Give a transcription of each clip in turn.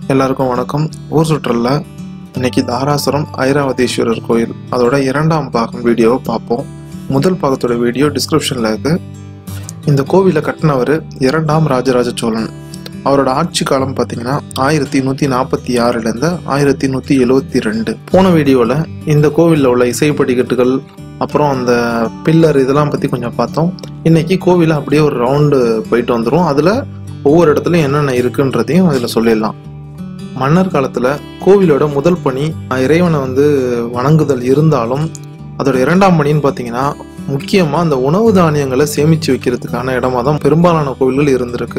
எல்லாருக்கும் வணக்கம் ஊர் சுற்றல்ல இன்னைக்கு தாராசுரம் ஐராவதீஸ்வரர் கோயில் அதோட இரண்டாம் பாகம் வீடியோவை பார்ப்போம் முதல் பாகத்தோட வீடியோ டிஸ்கிரிப்ஷனில் இருக்கு இந்த கோவிலை கட்டினவர் இரண்டாம் ராஜராஜ சோழன் அவரோட ஆட்சி காலம் பார்த்தீங்கன்னா ஆயிரத்தி நூற்றி நாற்பத்தி ஆறுலேருந்து ஆயிரத்தி நூற்றி எழுவத்தி ரெண்டு போன வீடியோவில் இந்த கோவிலில் உள்ள இசை படிக்கட்டுகள் அப்புறம் அந்த பில்லர் இதெல்லாம் பற்றி கொஞ்சம் பார்த்தோம் இன்னைக்கு கோவிலை அப்படியே ஒரு ரவுண்டு போயிட்டு வந்துடும் அதில் ஒவ்வொரு இடத்துலையும் என்னென்ன இருக்குன்றதையும் அதில் சொல்லிடலாம் மன்னர் காலத்தில் கோவிலோட முதல் பணி அஹ், இறைவனை வந்து வணங்குதல் இருந்தாலும் அதோட இரண்டாம் பணின்னு பார்த்தீங்கன்னா முக்கியமாக அந்த உணவு தானியங்களை சேமித்து வைக்கிறதுக்கான இடமா தான் பெரும்பாலான கோவில்கள் இருந்திருக்கு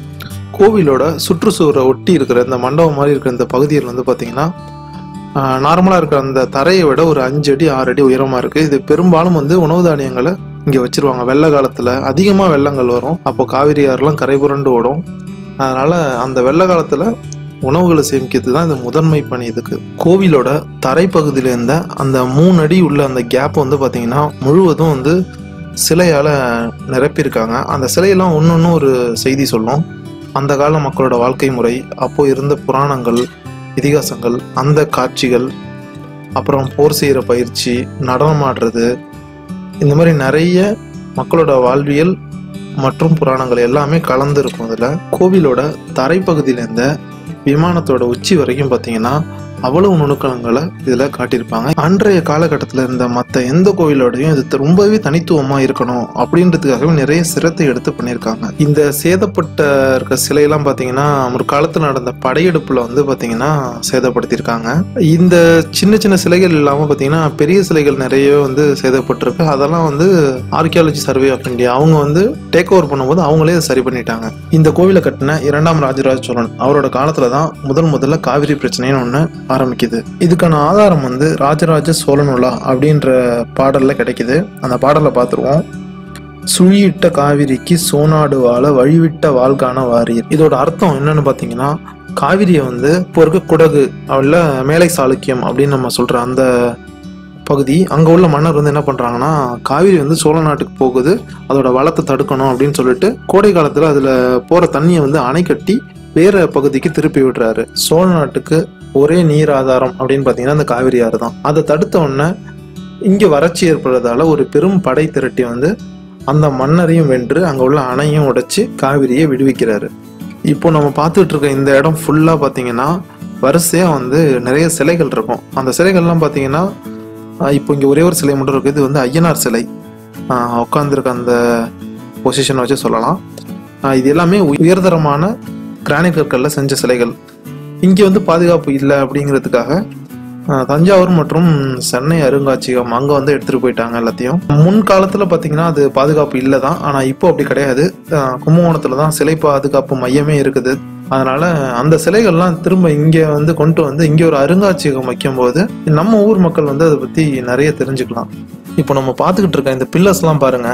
கோவிலோட சுற்றுச்சுவரை ஒட்டி இருக்கிற இந்த மண்டபம் மாதிரி இருக்கிற இந்த பகுதியில் வந்து பார்த்தீங்கன்னா நார்மலாக இருக்கிற அந்த தரையை விட ஒரு அஞ்சு அடி ஆறு அடி உயரமாக இருக்குது இது பெரும்பாலும் வந்து உணவு தானியங்களை இங்கே வச்சிருவாங்க வெள்ள காலத்தில் அதிகமாக வெள்ளங்கள் வரும் அப்போ காவிரி ஆறுலாம் கரை புரண்டு ஓடும் அதனால் அந்த வெள்ள காலத்தில் உணவுகளை சேமிக்கிறது தான் இந்த முதன்மை பணி இதுக்கு கோவிலோட தரைப்பகுதியில இருந்த அந்த மூணு அடி உள்ள அந்த கேப் வந்து பார்த்தீங்கன்னா முழுவதும் வந்து சிலையால் நிரப்பியிருக்காங்க அந்த சிலையெல்லாம் ஒன்று ஒரு செய்தி சொல்லும் அந்த கால மக்களோட வாழ்க்கை முறை அப்போ இருந்த புராணங்கள் இதிகாசங்கள் அந்த காட்சிகள் அப்புறம் போர் செய்கிற பயிற்சி நடனம் ஆடுறது இந்த மாதிரி நிறைய மக்களோட வாழ்வியல் மற்றும் புராணங்கள் எல்லாமே கலந்து இருக்கும் இதில் கோவிலோட தரைப்பகுதியில இருந்த விமானத்தோட உச்சி வரைக்கும் பார்த்தீங்கன்னா அவ்வளவு நுணுக்கங்களை இதில் காட்டியிருப்பாங்க அன்றைய காலகட்டத்தில் இருந்த மற்ற எந்த கோவிலோடையும் இது ரொம்பவே தனித்துவமாக இருக்கணும் அப்படின்றதுக்காகவே நிறைய சிரத்தை எடுத்து பண்ணியிருக்காங்க இந்த சேதப்பட்ட இருக்க சிலையெல்லாம் பார்த்தீங்கன்னா ஒரு காலத்தில் நடந்த படையெடுப்பில் வந்து பார்த்தீங்கன்னா சேதப்படுத்தியிருக்காங்க இந்த சின்ன சின்ன சிலைகள் இல்லாமல் பார்த்தீங்கன்னா பெரிய சிலைகள் நிறைய வந்து சேதப்பட்டிருக்கு அதெல்லாம் வந்து ஆர்கியாலஜி சர்வே ஆஃப் இந்தியா அவங்க வந்து டேக் ஓவர் பண்ணும்போது அவங்களே அதை சரி பண்ணிட்டாங்க இந்த கோவிலை கட்டின இரண்டாம் ராஜராஜ சோழன் அவரோட காலத்துல தான் முதல் முதல்ல காவிரி பிரச்சனைன்னு ஒன்று ஆரம்பிக்குது இதுக்கான ஆதாரம் வந்து ராஜராஜ சோழனுலா அப்படின்ற பாடல்ல கிடைக்குது அந்த பாடலை பார்த்துருவோம் சுழியிட்ட காவிரிக்கு சோனாடு வாழ வழிவிட்ட வாழ்கான வாரியர் இதோட அர்த்தம் என்னன்னு பார்த்தீங்கன்னா காவிரியை வந்து இப்போ இருக்க குடகு அவள மேலை சாளுக்கியம் அப்படின்னு நம்ம சொல்ற அந்த பகுதி அங்கே உள்ள மன்னர் வந்து என்ன பண்ணுறாங்கன்னா காவிரி வந்து சோழ நாட்டுக்கு போகுது அதோட வளத்தை தடுக்கணும் அப்படின்னு சொல்லிட்டு கோடை காலத்தில் அதில் போகிற தண்ணியை வந்து அணை கட்டி வேற பகுதிக்கு திருப்பி விடுறாரு சோழ நாட்டுக்கு ஒரே நீர் ஆதாரம் அப்படின்னு பார்த்தீங்கன்னா அந்த காவிரி ஆறு தான் அதை தடுத்த உடனே இங்கே வறட்சி ஏற்படுறதால ஒரு பெரும் படை திரட்டி வந்து அந்த மன்னரையும் வென்று அங்கே உள்ள அணையும் உடைச்சு காவிரியை விடுவிக்கிறாரு இப்போ நம்ம பார்த்துட்டு இருக்க இந்த இடம் ஃபுல்லாக பார்த்தீங்கன்னா வரிசையாக வந்து நிறைய சிலைகள் இருக்கும் அந்த சிலைகள்லாம் பார்த்தீங்கன்னா ஆஹ் இப்போ இங்கே ஒரே ஒரு சிலை மட்டும் இருக்குது இது வந்து ஐயனார் சிலை உட்காந்துருக்க அந்த பொசிஷனை வச்சு சொல்லலாம் ஆஹ் இது எல்லாமே உயர்தரமான கிரானைட் கற்களில் செஞ்ச சிலைகள் இங்கே வந்து பாதுகாப்பு இல்லை அப்படிங்கிறதுக்காக ஆஹ் தஞ்சாவூர் மற்றும் சென்னை அருங்காட்சியகம் அங்கே வந்து எடுத்துகிட்டு போயிட்டாங்க எல்லாத்தையும் முன் காலத்தில் பார்த்தீங்கன்னா அது பாதுகாப்பு இல்லை தான் ஆனால் இப்போ அப்படி கிடையாது ஆஹ் கும்பகோணத்தில் தான் சிலை பாதுகாப்பு மையமே இருக்குது அதனால அந்த சிலைகள்லாம் திரும்ப இங்கே வந்து கொண்டு வந்து இங்கே ஒரு அருங்காட்சியகம் வைக்கும்போது நம்ம ஊர் மக்கள் வந்து அதை பற்றி நிறைய தெரிஞ்சுக்கலாம் இப்போ நம்ம பார்த்துக்கிட்டு இருக்க இந்த பில்லர்ஸ்லாம் பாருங்க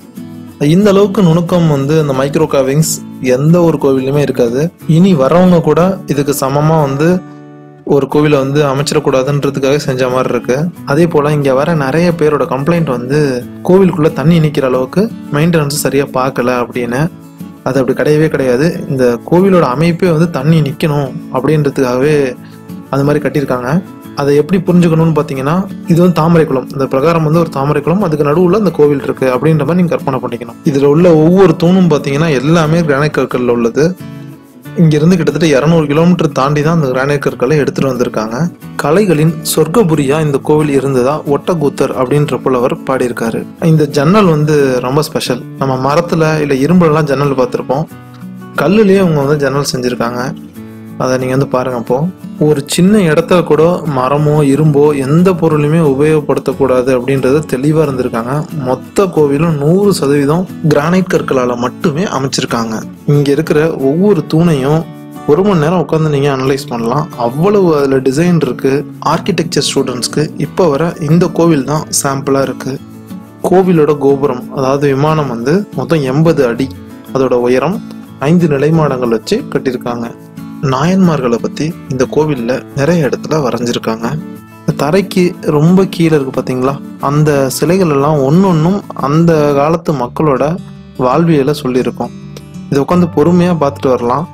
இந்த அளவுக்கு நுணுக்கம் வந்து இந்த மைக்ரோ காவிங்ஸ் எந்த ஒரு கோவில்லையுமே இருக்காது இனி வரவங்க கூட இதுக்கு சமமா வந்து ஒரு கோவிலை வந்து அமைச்சிடக்கூடாதுன்றதுக்காக செஞ்ச மாதிரி இருக்கு அதே போல இங்க வர நிறைய பேரோட கம்ப்ளைண்ட் வந்து கோவிலுக்குள்ள தண்ணி நிக்கிற அளவுக்கு மெயின்டெனன்ஸ் சரியா பார்க்கல அப்படின்னு அது அப்படி கிடையவே கிடையாது இந்த கோவிலோட அமைப்பே வந்து தண்ணி நிக்கணும் அப்படின்றதுக்காகவே அது மாதிரி கட்டியிருக்காங்க அதை எப்படி புரிஞ்சுக்கணும்னு பார்த்தீங்கன்னா இது வந்து தாமரை குளம் இந்த பிரகாரம் வந்து ஒரு தாமரை குளம் அதுக்கு நடுவில் அந்த கோவில் இருக்கு அப்படின்ற மாதிரி நீங்கள் கற்பனை பண்ணிக்கணும் இதில் உள்ள ஒவ்வொரு தூணும் பார்த்தீங்கன்னா எல்லாமே கிரானைட் கற்களில் உள்ளது இங்கிருந்து கிட்டத்தட்ட இரநூறு கிலோமீட்டர் தாண்டி தான் அந்த கிரானைட் கற்களை எடுத்துட்டு வந்திருக்காங்க கலைகளின் சொர்க்கபுரியா இந்த கோவில் இருந்ததா ஒட்டக்கூத்தர் அப்படின்ற புலவர் பாடியிருக்காரு இந்த ஜன்னல் வந்து ரொம்ப ஸ்பெஷல் நம்ம மரத்துல இல்லை இரும்புலலாம் ஜன்னல் பார்த்துருப்போம் கல்லுலயே அவங்க வந்து ஜன்னல் செஞ்சுருக்காங்க அதை நீங்கள் வந்து பாருங்க அப்போ ஒரு சின்ன இடத்துல கூட மரமோ இரும்போ எந்த பொருளுமே உபயோகப்படுத்தக்கூடாது அப்படின்றது தெளிவாக இருந்திருக்காங்க மொத்த கோவிலும் நூறு சதவீதம் கிரானைட் கற்களால் மட்டுமே அமைச்சிருக்காங்க இங்கே இருக்கிற ஒவ்வொரு தூணையும் ஒரு மணி நேரம் உட்காந்து நீங்கள் அனலைஸ் பண்ணலாம் அவ்வளவு அதில் டிசைன் இருக்குது ஆர்கிடெக்சர் ஸ்டூடெண்ட்ஸ்க்கு இப்போ வர இந்த கோவில் தான் சாம்பிளாக இருக்குது கோவிலோட கோபுரம் அதாவது விமானம் வந்து மொத்தம் எண்பது அடி அதோட உயரம் ஐந்து நிலைமாடங்கள் வச்சு கட்டியிருக்காங்க நாயன்மார்களை பற்றி இந்த கோவிலில் நிறைய இடத்துல வரைஞ்சிருக்காங்க இந்த தரைக்கு ரொம்ப கீழே இருக்கு பார்த்தீங்களா அந்த சிலைகள் எல்லாம் ஒன்னொன்னும் அந்த காலத்து மக்களோட வாழ்வியலை சொல்லியிருக்கோம் இதை உட்காந்து பொறுமையாக பார்த்துட்டு வரலாம்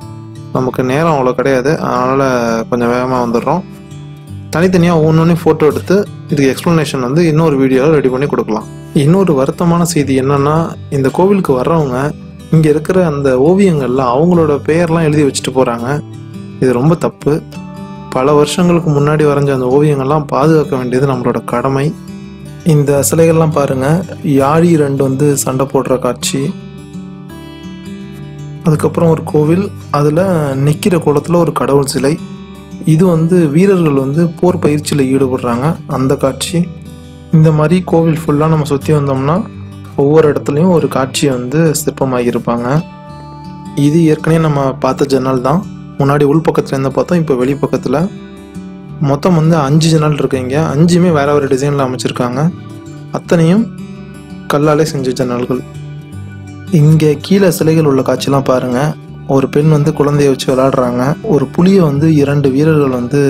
நமக்கு நேரம் அவ்வளோ கிடையாது அதனால் கொஞ்சம் வேகமாக வந்துடுறோம் தனித்தனியாக ஒன்று ஃபோட்டோ எடுத்து இதுக்கு எக்ஸ்ப்ளனேஷன் வந்து இன்னொரு வீடியோவில் ரெடி பண்ணி கொடுக்கலாம் இன்னொரு வருத்தமான செய்தி என்னன்னா இந்த கோவிலுக்கு வர்றவங்க இங்கே இருக்கிற அந்த ஓவியங்கள்ல அவங்களோட பெயர்லாம் எழுதி வச்சுட்டு போகிறாங்க இது ரொம்ப தப்பு பல வருஷங்களுக்கு முன்னாடி வரைஞ்ச அந்த ஓவியங்கள்லாம் பாதுகாக்க வேண்டியது நம்மளோட கடமை இந்த சிலைகள்லாம் பாருங்க யாழி ரெண்டு வந்து சண்டை போடுற காட்சி அதுக்கப்புறம் ஒரு கோவில் அதில் நிற்கிற குளத்தில் ஒரு கடவுள் சிலை இது வந்து வீரர்கள் வந்து போர் பயிற்சியில் ஈடுபடுறாங்க அந்த காட்சி இந்த மாதிரி கோவில் ஃபுல்லாக நம்ம சுற்றி வந்தோம்னா ஒவ்வொரு இடத்துலையும் ஒரு காட்சியை வந்து சிற்பமாகி இருப்பாங்க இது ஏற்கனவே நம்ம பார்த்த ஜன்னல் தான் முன்னாடி உள் பக்கத்துல இருந்து பார்த்தோம் இப்போ வெளி பக்கத்தில் மொத்தம் வந்து அஞ்சு ஜன்னல் இருக்குங்க அஞ்சுமே வேற ஒரு டிசைனில் அமைச்சிருக்காங்க அத்தனையும் கல்லாலே செஞ்ச ஜன்னல்கள் இங்கே கீழே சிலைகள் உள்ள காட்சிலாம் பாருங்க ஒரு பெண் வந்து குழந்தைய வச்சு விளையாடுறாங்க ஒரு புலியை வந்து இரண்டு வீரர்கள் வந்து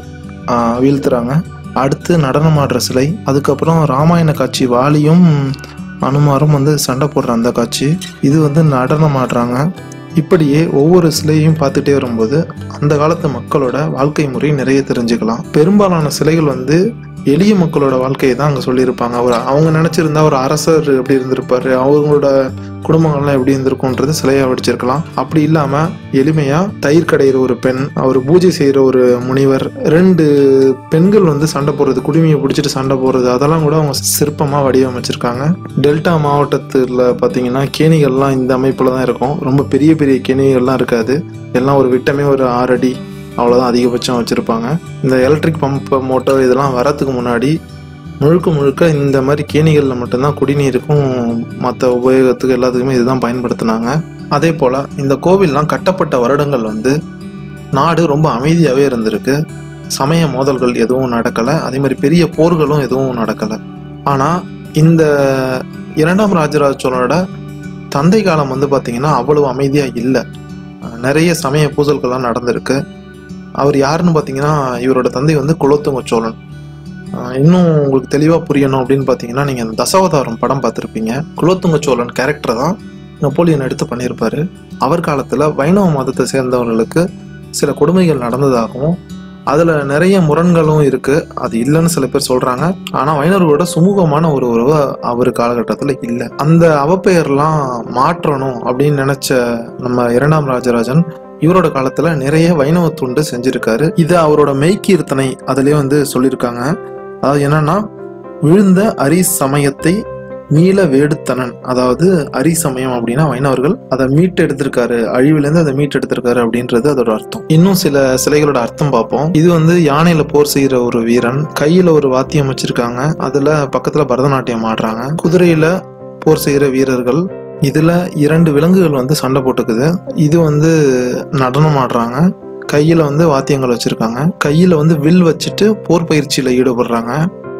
ஆ, வீழ்த்துறாங்க அடுத்து நடனம் ஆடுற சிலை அதுக்கப்புறம் ராமாயண காட்சி வாலியும் அனுமாரும் வந்து சண்டை போடுற அந்த காட்சி இது வந்து நடனம் ஆடுறாங்க இப்படியே ஒவ்வொரு சிலையையும் பார்த்துட்டே வரும்போது அந்த காலத்து மக்களோட வாழ்க்கை முறை நிறைய தெரிஞ்சுக்கலாம் பெரும்பாலான சிலைகள் வந்து எளிய மக்களோட வாழ்க்கையை தான் அங்கே சொல்லியிருப்பாங்க அவர் அவங்க நினச்சிருந்தா ஒரு அரசர் எப்படி இருந்திருப்பாரு அவங்களோட குடும்பங்கள்லாம் எப்படி இருந்திருக்கும்ன்றது சிலையாக வடிச்சிருக்கலாம் அப்படி இல்லாமல் எளிமையாக தயிர் கடையிற ஒரு பெண் அவர் பூஜை செய்கிற ஒரு முனிவர் ரெண்டு பெண்கள் வந்து சண்டை போடுறது குடுமியை பிடிச்சிட்டு சண்டை போடுறது அதெல்லாம் கூட அவங்க சிற்பமாக வடிவமைச்சிருக்காங்க டெல்டா மாவட்டத்தில் பார்த்தீங்கன்னா கேணிகள்லாம் இந்த அமைப்பில் தான் இருக்கும் ரொம்ப பெரிய பெரிய கேணிகள்லாம் இருக்காது எல்லாம் ஒரு விட்டமே ஒரு ஆறு அடி அவ்வளோதான் அதிகபட்சம் வச்சுருப்பாங்க இந்த எலக்ட்ரிக் பம்ப் மோட்டர் இதெல்லாம் வரத்துக்கு முன்னாடி முழுக்க முழுக்க இந்த மாதிரி கேணிகளில் மட்டும்தான் குடிநீருக்கும் மற்ற உபயோகத்துக்கு எல்லாத்துக்குமே இதுதான் பயன்படுத்தினாங்க அதே போல் இந்த கோவில்லாம் கட்டப்பட்ட வருடங்கள் வந்து நாடு ரொம்ப அமைதியாகவே இருந்திருக்கு சமய மோதல்கள் எதுவும் நடக்கலை அதே மாதிரி பெரிய போர்களும் எதுவும் நடக்கலை ஆனால் இந்த இரண்டாம் ராஜராஜ சோழனோட தந்தை காலம் வந்து பார்த்தீங்கன்னா அவ்வளவு அமைதியாக இல்லை நிறைய சமய பூசல்கள்லாம் நடந்திருக்கு அவர் யாருன்னு பார்த்தீங்கன்னா இவரோட தந்தை வந்து குலோத்துங்க சோழன் ஆஹ் இன்னும் உங்களுக்கு தெளிவாக புரியணும் அப்படின்னு பார்த்தீங்கன்னா நீங்கள் அந்த தசாவதாரம் படம் பார்த்துருப்பீங்க குலோத்துங்க சோழன் கேரக்டர் தான் நெப்போலியன் எடுத்து பண்ணியிருப்பாரு அவர் காலத்தில் வைணவ மதத்தை சேர்ந்தவர்களுக்கு சில கொடுமைகள் நடந்ததாகவும் அதில் நிறைய முரண்களும் இருக்குது அது இல்லைன்னு சில பேர் சொல்கிறாங்க ஆனால் வைணவர்களோட சுமூகமான ஒரு உறவு அவர் காலகட்டத்தில் இல்லை அந்த அவப்பெயர்லாம் மாற்றணும் அப்படின்னு நினச்ச நம்ம இரண்டாம் ராஜராஜன் இவரோட காலத்துல நிறைய வைணவ துண்டு செஞ்சிருக்காரு இது அவரோட மெய்கீர்த்தனை அதுலயே வந்து சொல்லியிருக்காங்க அதாவது என்னன்னா விழுந்த அரி சமயத்தை மீள வேடுத்தனன் அதாவது அரி சமயம் அப்படின்னா வைணவர்கள் அதை மீட்டு எடுத்திருக்காரு அழிவிலேருந்து அதை மீட்டு எடுத்திருக்காரு அப்படின்றது அதோட அர்த்தம் இன்னும் சில சிலைகளோட அர்த்தம் பார்ப்போம் இது வந்து யானையில போர் செய்யற ஒரு வீரன் கையில ஒரு வாத்தியம் வச்சிருக்காங்க அதுல பக்கத்துல பரதநாட்டியம் ஆடுறாங்க குதிரையில போர் செய்யற வீரர்கள் இதுல இரண்டு விலங்குகள் வந்து சண்டை போட்டுக்குது இது வந்து நடனம் ஆடுறாங்க கையில வந்து வாத்தியங்கள் வச்சிருக்காங்க கையில வந்து வில் வச்சுட்டு போர் பயிற்சியில ஈடுபடுறாங்க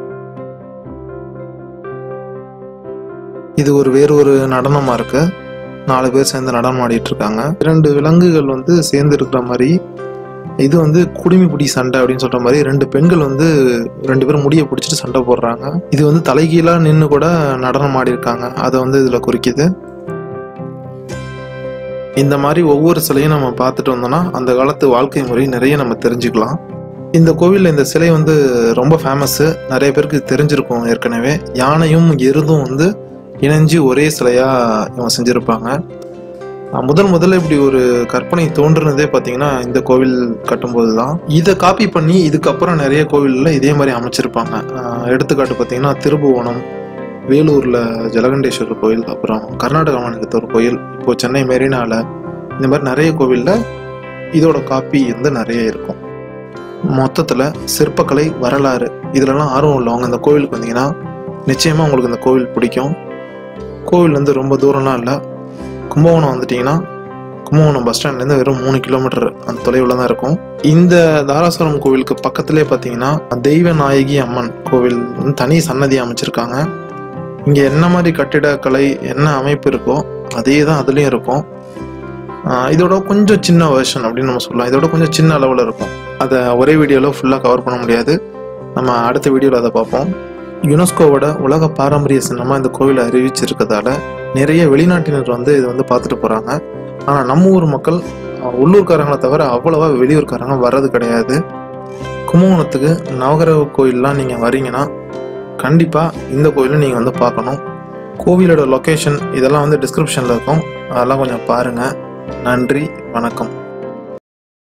இது ஒரு வேறு ஒரு நடனமா இருக்கு நாலு பேர் சேர்ந்து நடனம் ஆடிட்டு இருக்காங்க இரண்டு விலங்குகள் வந்து சேர்ந்து இருக்கிற மாதிரி இது வந்து குடுமி பிடி சண்டை அப்படின்னு சொல்ற மாதிரி ரெண்டு பெண்கள் வந்து ரெண்டு பேரும் முடியை பிடிச்சிட்டு சண்டை போடுறாங்க இது வந்து தலைகீழா நின்று கூட நடனம் ஆடி இருக்காங்க அதை வந்து இதுல குறிக்குது இந்த மாதிரி ஒவ்வொரு சிலையும் நம்ம பார்த்துட்டு வந்தோம்னா அந்த காலத்து வாழ்க்கை முறை நிறைய நம்ம தெரிஞ்சுக்கலாம் இந்த கோவிலில் இந்த சிலை வந்து ரொம்ப ஃபேமஸ்ஸு நிறைய பேருக்கு தெரிஞ்சிருக்கும் ஏற்கனவே யானையும் எருதும் வந்து இணைஞ்சு ஒரே சிலையாக இவங்க செஞ்சுருப்பாங்க அஹ் முதல் முதல்ல இப்படி ஒரு கற்பனை தோன்றுனதே பார்த்தீங்கன்னா இந்த கோவில் கட்டும்போது தான் இதை காப்பி பண்ணி இதுக்கப்புறம் நிறைய கோவிலில் இதே மாதிரி அமைச்சிருப்பாங்க அஹ் எடுத்துக்காட்டு பார்த்தீங்கன்னா திருபுவனம் வேலூரில் ஜலகண்டேஸ்வரர் கோயில் அப்புறம் கர்நாடக மாநிலத்தில் ஒரு கோயில் இப்போ சென்னை மெரினால இந்த மாதிரி நிறைய கோவிலில் இதோட காப்பி வந்து நிறைய இருக்கும் மொத்தத்தில் சிற்பக்கலை வரலாறு இதுலலாம் ஆர்வம் உள்ளவங்க இந்த கோவிலுக்கு வந்தீங்கன்னா நிச்சயமாக உங்களுக்கு இந்த கோவில் பிடிக்கும் கோவில் வந்து ரொம்ப தூரம்லாம் இல்லை கும்பகோணம் வந்துட்டீங்கன்னா கும்பகோணம் பஸ் ஸ்டாண்ட்லேருந்து வெறும் மூணு கிலோமீட்டர் அந்த தொலைவில் தான் இருக்கும் இந்த தாராசுரம் கோவிலுக்கு பக்கத்துலேயே பார்த்தீங்கன்னா தெய்வ நாயகி அம்மன் கோவில் வந்து தனி சன்னதி அமைச்சிருக்காங்க இங்கே என்ன மாதிரி கட்டிடக்கலை என்ன அமைப்பு இருக்கோ அதே தான் அதுலேயும் இருக்கும் ஆஹ் இதோட கொஞ்சம் சின்ன வெர்ஷன் அப்படின்னு நம்ம சொல்லலாம் இதோட கொஞ்சம் சின்ன அளவில் இருக்கும் அதை ஒரே வீடியோவில் ஃபுல்லாக கவர் பண்ண முடியாது நம்ம அடுத்த வீடியோவில் அதை பார்ப்போம் யுனெஸ்கோவோட உலக பாரம்பரிய சின்னமாக இந்த கோவிலை அறிவிச்சிருக்கதால நிறைய வெளிநாட்டினர் வந்து இதை வந்து பார்த்துட்டு போகிறாங்க ஆனால் நம்ம ஊர் மக்கள் அஹ், உள்ளூர்காரங்களை தவிர அவ்வளவா வெளியூர்காரங்க வர்றது கிடையாது கும்பகோணத்துக்கு நவகிரக கோயிலெலாம் நீங்கள் வரீங்கன்னா கண்டிப்பாக இந்த கோயிலை நீங்கள் வந்து பார்க்கணும் கோவிலோட லொக்கேஷன் இதெல்லாம் வந்து டிஸ்கிரிப்ஷனில் இருக்கும் அதெல்லாம் கொஞ்சம் பாருங்கள் நன்றி வணக்கம்